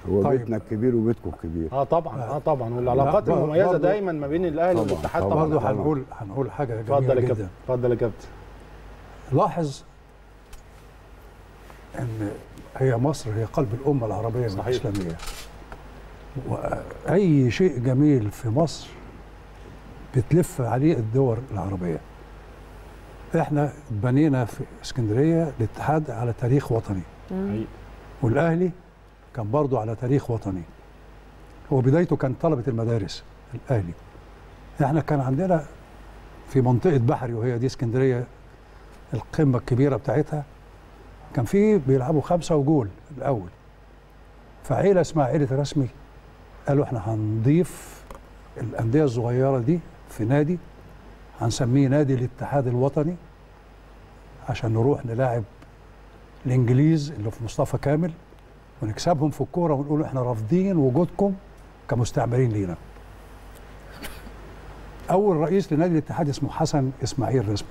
هو طيب. بيتنا الكبير وبيتكم الكبير اه طبعا اه طبعا والعلاقات لا، المميزه برضه- دايما ما بين الاهلي طبعاً، والاتحاد طبعاً. طبعا برضه طبعاً. هنقول هنقول حاجه اتفضل جميله يا كابتن جدا اتفضل يا كابتن لاحظ ان هي مصر هي قلب الامه العربيه صحيح. والاسلاميه واي شيء جميل في مصر بتلف عليه الدول العربيه احنا بنينا في اسكندريه الاتحاد على تاريخ وطني حقيقي. والاهلي كان برضه على تاريخ وطني هو بدايته كان طلبه المدارس الاهلي احنا كان عندنا في منطقه بحري وهي دي اسكندريه القمه الكبيره بتاعتها كان في بيلعبوا خمسه وجول الاول فعيله اسمها عيله رسمي قالوا احنا هنضيف الانديه الصغيره دي في نادي هنسميه نادي الاتحاد الوطني عشان نروح نلاعب الانجليز اللي في مصطفى كامل ونكسبهم في الكوره ونقول احنا رافضين وجودكم كمستعمرين لينا. اول رئيس لنادي الاتحاد اسمه حسن اسماعيل رسمي.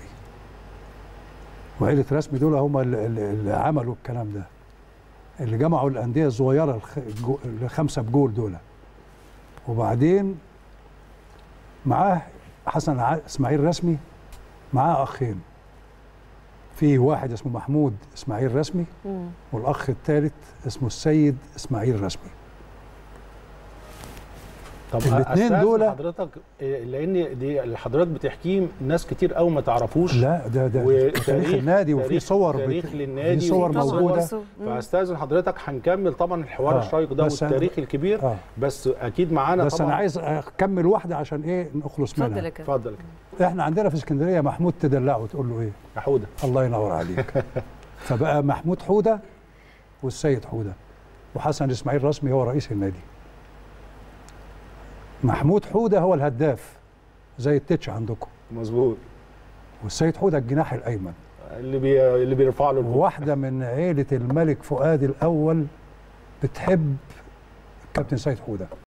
وعيله رسمي دول هم اللي, اللي عملوا الكلام ده. اللي جمعوا الانديه الصغيره الخ- الجو- الخمسه بجول دول. وبعدين معاه حسن ع- اسماعيل رسمي معاه اخين. في واحد اسمه محمود اسماعيل رسمي مم. والاخ الثالث اسمه السيد اسماعيل رسمي طب الاتنين أستاذن دول- حضرتك إيه، لان دي اللي حضرتك بتحكيه ناس كتير قوي ما تعرفوش لا ده ده وتاريخ- تاريخ النادي وفي تاريخ- صور تاريخ بت- للنادي في صور وفي طبعاً، موجوده بس- مم. فاستاذن حضرتك هنكمل طبعا الحوار آه، الشيق ده بس أنا- والتاريخ الكبير اه بس اكيد معانا بس طبعا انا عايز اكمل واحده عشان ايه نخلص اتفضل يا منها كابتن اتفضل يا كابتن. احنا عندنا في اسكندريه محمود تدلعه تقول له ايه يا حوده الله ينور عليك فبقى محمود حوده والسيد حوده وحسن اسماعيل رسمي هو رئيس النادي محمود حوده هو الهداف زي التتش عندكم مظبوط والسيد حوده الجناح الايمن اللي بي... اللي بيرفع له الكوره واحدة من عيلة الملك فؤاد الأول بتحب كابتن سيد حودة